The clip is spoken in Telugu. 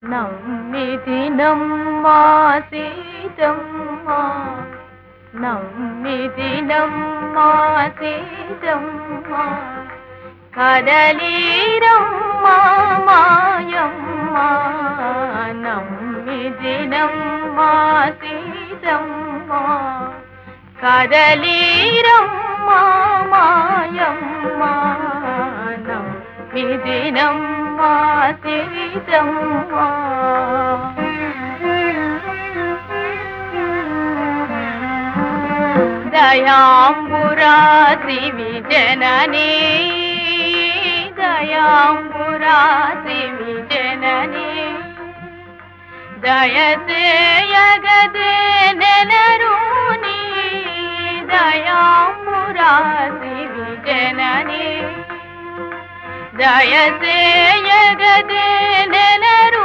నమ్మిది నమ్మా సీతమ్మ నమ్మిది నమ్మా సీతమ్మ కదలీరమ్మ మాయమ్మ నమ్మిది నమ్మా సీతమ్మ కదలీరమ్మ మాయమ్మ నమ్మిది నమ్మా సీతమ్మ దయాంబురాసి విజనని దయాంబురాసి విజనని దయసేయగదే నెలరూని దయాంబురాసి విజనని దయసేయగదే నెలరు